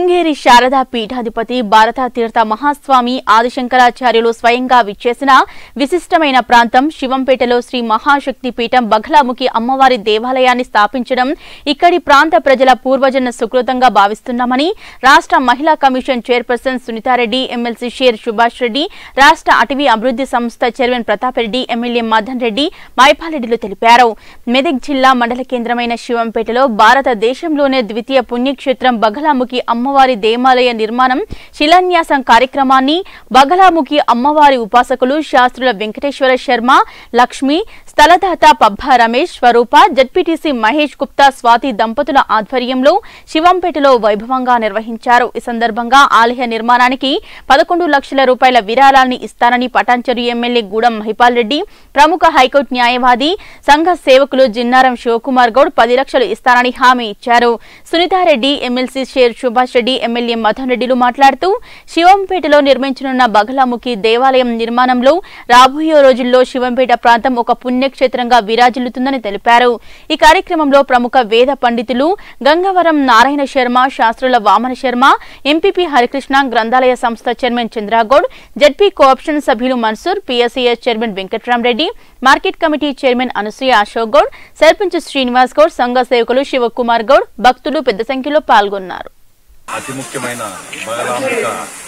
శృంగేరి శారదా పీఠాధిపతి భారత తీర్థ మహాస్వామి ఆదిశంకరాచార్యులు స్వయంగా విచ్చేసిన విశిష్టమైన ప్రాంతం శివంపేటలో శ్రీ మహాశక్తి పీఠం బఘలాముఖి అమ్మవారి దేవాలయాన్ని స్థాపించడం ఇక్కడి ప్రాంత ప్రజల పూర్వజన్మ సుకృతంగా భావిస్తున్నామని రాష్ట్ర మహిళా commission chairperson Sunitha Reddy MLC Sher Subhash Reddy రాష్ట్ర అటవీ అభివృద్ధి సంస్థ చైర్మన్ ప్రతాప్ రెడ్డి ఎమ్మెల్యే మదన్ రెడ్డి మైపాలరెడ్డిలు తెలిపారు మెదక్ జిల్లా మండల కేంద్రమైన శివంపేటలో భారతదేశంలోనే ద్వితీయ పుణ్యక్షేత్రం బగలాముఖి అమ్మవారి దేవాలయ నిర్మాణం శిలాన్యాసం కార్యక్రమాన్ని బగలాముఖి అమ్మవారి ఉపాసకులు శాస్త్రుల వెంకటేశ్వర శర్మ లక్ష్మి స్థలదాత పబ్బ రమేష్ స్వరూప జడ్పీటీసీ మహేష్ గుప్తా స్వాతి దంపతుల ఆధ్వర్యంలో శివంపేటలో వైభవంగా నిర్వహించారు ఈ సందర్భంగా ఆలయ నిర్మాణానికి పదకొండు లక్షల రూపాయల విరాళాన్ని ఇస్తానని పటాన్చెరు ఎమ్మెల్యే గూడెం మహిపాల్ రెడ్డి ప్రముఖ హైకోర్టు న్యాయవాది సంఘ సేవకులు జిన్నారం శివకుమార్ గౌడ్ పది లక్షలు ఇస్తానని హామీ ఇచ్చారు సునీతారెడ్డి ఎమ్మెల్సీ షేర్ సుభాష్ రెడ్డి ఎమ్మెల్యే మదన్ రెడ్డిలు మాట్లాడుతూ శివంపేటలో నిర్మించనున్న బగలాముఖి దేవాలయం నిర్మాణంలో రాబోయే రోజుల్లో శివంపేట ప్రాంతం ఒక పుణ్యక్షేత్రంగా విరాజిల్లుతుందని తెలిపారు ఈ కార్యక్రమంలో ప్రముఖ వేద పండితులు గంగవరం నారాయణ శర్మ శాస్త్రుల వామన శర్మ ఎంపీపీ హరికృష్ణ గ్రంథాలయ సంస్థ చైర్మన్ చంద్రగౌడ్ జడ్పీ కోఆప్షన్ సభ్యులు Mansoor PSES chairman Venkatrama Reddy market committee chairman Anasuya Ashok Goud sarpanch Srinivas Goud సంఘ సేవకులు శివకుమార్ గౌడ్ భక్తులు పెద్ద సంఖ్యలో పాల్గొన్నారు అతి ముఖ్యమైన బలరామిక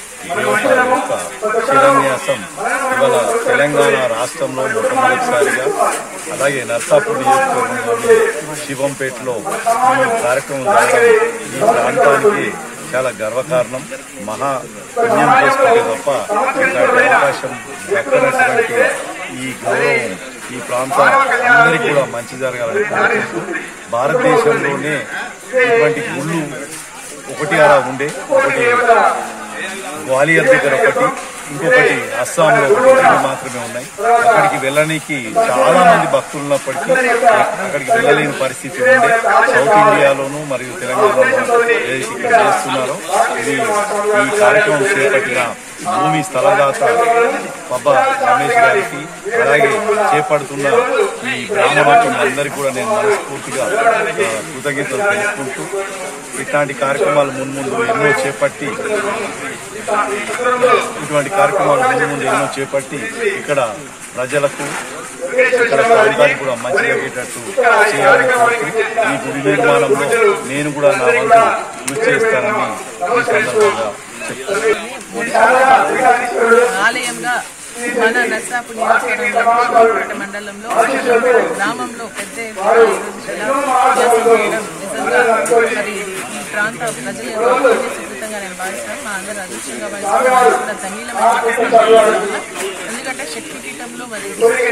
దేవత యొక్క శిలాన్యాసం ఇవాళ తెలంగాణ రాష్ట్రంలో మొట్టమొదటిసారిగా అలాగే నర్సాపూర్ నియోజకవర్గంలోని శివంపేటలో ఈ కార్యక్రమం జరగడం ఈ ప్రాంతానికి చాలా గర్వకారణం మహా పుణ్యం చేసుకుంటే తప్ప ఇట్లాంటి అవకాశం దక్కనటువంటి ఈ గౌరవం ఈ ప్రాంతం అందరికీ కూడా మంచి జరగాలని కోరుకుంటూ భారతదేశంలోనే ఇటువంటి గుళ్ళు ఒకటి అలా ఉండే ఒకటి గ్వాలియర్ దగ్గర ఒకటి ఇంకొకటి అస్సాంలో ఒకటి రెండు మాత్రమే ఉన్నాయి అక్కడికి వెళ్ళడానికి చాలా మంది భక్తులు ఉన్నప్పటికీ అక్కడికి వెళ్ళలేని పరిస్థితి ఉండే సౌత్ ఇండియాలోను మరియు తెలంగాణలో ఏదైతే ఇక్కడ చేస్తున్నారో ఇది ఈ కార్యక్రమం చేపట్టిన భూమి స్థలదాత పబ్బ రమేష్ గారికి అలాగే చేపడుతున్న ఈ బ్రాహ్మణత్వం అందరికీ కూడా నేను మనస్ఫూర్తిగా ఆ, కృతజ్ఞతలు తెలుపుకుంటూ ఇట్లాంటి కార్యక్రమాలు మున్ముందు ఎన్నో చేపట్టి ఇటువంటి కార్యక్రమాలు ముందు ముందు ఎన్నో చేపట్టి ఇక్కడ ప్రజలకు ఇక్కడ ప్రాంతానికి కూడా మంచి జరిగేటట్టు చేయాలని కోరుతూ ఈ గుడి నిర్మాణంలో నేను కూడా నా వంతు కృషి చేస్తానని ఈ సందర్భంగా ఆలయంగా మన నర్సాపు నియోజకవర్గంలో మండలంలో గ్రామంలో పెద్ద ఎత్తున ఈరోజు శిలాన్యాసం చేయడం నిజంగా మరి ఈ ప్రాంత ప్రజలు ఎంతో పుణ్య సుకృతంగా నేను భావిస్తాను మా అందరూ అదృష్టంగా భావిస్తాను కూడా ధన్యులమైన చేస్తున్నాను. ఎందుకంటే శక్తి పీఠంలో మరి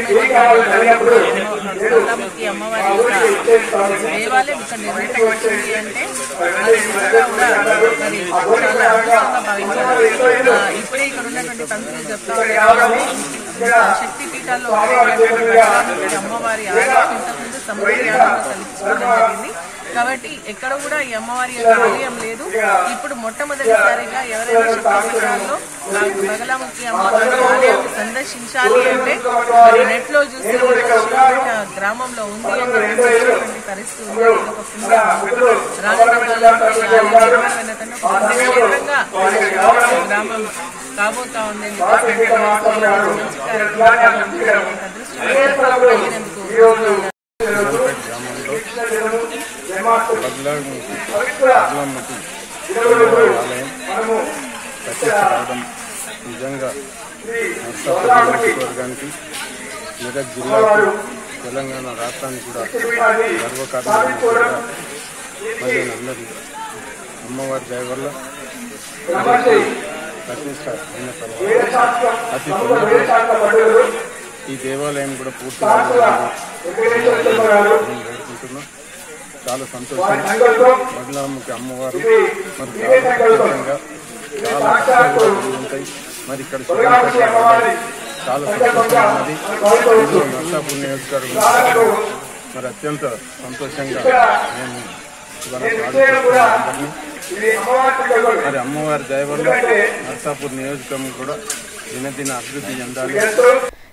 గంగాముఖి అమ్మవారి యొక్క దేవాలయం ఇక్కడ నిర్మించబడుతుంది అంటే మరి నిజంగా కూడా మరి చాలా అదృష్టంగా భావించాలి ఆ, ఇప్పుడే ఇక్కడ ఉన్నటువంటి పంతులు చెప్తా ఉన్నారు శక్తి పీఠాల్లో ఒకటైనటువంటి గంగాముఖి అమ్మవారి ఆలయం ఇంతకుముందు సముద్ర యానంలో తలపించుకోవడం జరిగింది కాబట్టి ఎక్కడ కూడా ఈ అమ్మవారి యొక్క ఆలయం లేదు ఇప్పుడు మొట్టమొదటిసారిగా ఎవరైనా శక్తి పీఠాల్లో బగలాముఖి అమ్మవారి ఆలయాన్ని సందర్శించాలి అంటే మరి నెట్ లో చూసి శివపేట గ్రామంలో ఉంది అని చెప్పి వచ్చినటువంటి పరిస్థితి ఉంది ఇది ఒక పుణ్యం రానున్న కాలంలో ఈ ఆలయ నిర్మాణమైనతను ఒక పుణ్యక్షేత్రంగా మన శివపేట గ్రామం కాబోతా ఉంది అని చెప్పి మంచి కార్యక్రమం అదృష్టం కలిగినందుకు బగ్లాముఖి బగ్లాముఖి ఆలయం ప్రతిష్ట కావడం నిజంగా నర్సాపూర్ నియోజకవర్గానికి మెదక్ జిల్లాకు తెలంగాణ రాష్ట్రానికి కూడా గర్వకారణమైన కూడా మరి అందరి అమ్మవారి దయ వల్ల మనకి ప్రతిష్ట అయిన తర్వాత అతి తొందరగా ఈ దేవాలయం కూడా పూర్తిగా నేను వేడుకుంటున్నాం చాలా సంతోషం మహిళాముఖి అమ్మవారు మరి చాలా ప్రత్యేకంగా చాలా కష్టాలు కూడా కలిగి ఉంటాయి మరి ఇక్కడ శివపేట రావడం చాలా సంతోషంగా ఉన్నది ఇందులో నర్సాపూర్ నియోజకవర్గం మరి అత్యంత సంతోషంగా మేము ఇవాళ స్వాగతిస్తున్నాం అందరినీ. మరి అమ్మవారి దయ వల్ల నర్సాపూర్ నియోజకవర్గం కూడా దినదిన అభివృద్ధి చెందాలి